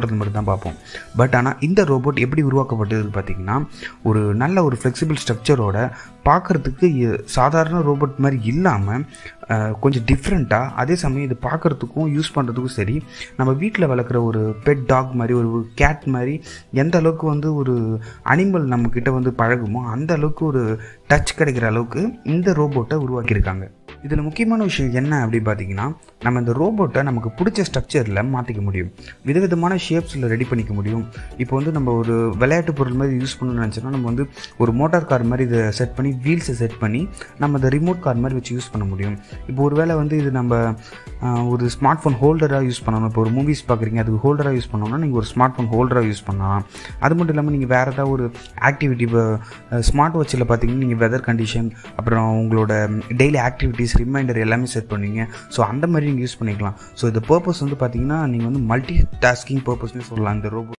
பண்ணுறது மட்டும் தான் பார்ப்போம் பட் ஆனால் இந்த ரோபோட் எப்படி உருவாக்கப்பட்டது பார்த்தீங்கன்னா ஒரு நல்ல ஒரு ஃப்ளெக்சிபிள் ஸ்ட்ரக்சரோட பார்க்குறதுக்கு சாதாரண ரோபோட் மாதிரி இல்லாமல் கொஞ்சம் டிஃப்ரெண்ட்டாக அதே சமயம் இது பார்க்குறதுக்கும் யூஸ் பண்ணுறதுக்கும் சரி நம்ம வீட்டில் வளர்க்குற ஒரு பெட் டாக் மாதிரி ஒரு கேட் மாதிரி எந்த அளவுக்கு வந்து ஒரு அனிமல் நம்மக்கிட்ட வந்து பழகுமோ அந்த அளவுக்கு ஒரு டச் கிடைக்கிற அளவுக்கு இந்த ரோபோட்டை உருவாக்கியிருக்காங்க இதில் முக்கியமான விஷயம் என்ன அப்படின்னு பார்த்தீங்கன்னா நம்ம இந்த ரோபோட்டை நமக்கு பிடிச்ச ஸ்ட்ரக்சரில் மாற்றிக்க முடியும் விதவிதமான ஷேப்ஸில் ரெடி பண்ணிக்க முடியும் இப்போ வந்து நம்ம ஒரு விளையாட்டு பொருள் மாதிரி யூஸ் பண்ணணும்னு நினச்சோன்னா நம்ம வந்து ஒரு மோட்டார் கார் மாதிரி இதை செட் பண்ணி வீல்ஸை செட் பண்ணி நம்ம இந்த ரிமோட் கார் மாதிரி வச்சு யூஸ் பண்ண முடியும் இப்போ ஒரு வேளை வந்து இது நம்ம ஆஹ், ஒரு ஸ்மார்ட் ஃபோன் ஹோல்டராக யூஸ் பண்ணணும் இப்போ ஒரு மூவிஸ் பார்க்குறீங்க அதுக்கு ஹோல்டராக யூஸ் பண்ணணும்னா நீங்கள் ஒரு ஸ்மார்ட் ஃபோன் ஹோல்டராக யூஸ் பண்ணலாம் அது மட்டும் இல்லாமல் நீங்கள் வேறு ஏதாவது ஒரு ஆக்டிவிட்டி இப்போ ஸ்மார்ட் வாட்சில் பார்த்தீங்கன்னா நீங்கள் வெதர் கண்டிஷன் அப்புறம் உங்களோட டெய்லி ஆக்டிவிட்டீஸ் ரிமைண்டர் எல்லாமே செட் பண்ணுவீங்க ஸோ அந்த மாதிரி நீங்கள் யூஸ் பண்ணிக்கலாம் ஸோ இந்த பர்பஸ் வந்து பார்த்தீங்கன்னா நீங்கள் வந்து மல்டி டாஸ்கிங் பர்பஸ்னு சொல்லலாம் இந்த ரோபோ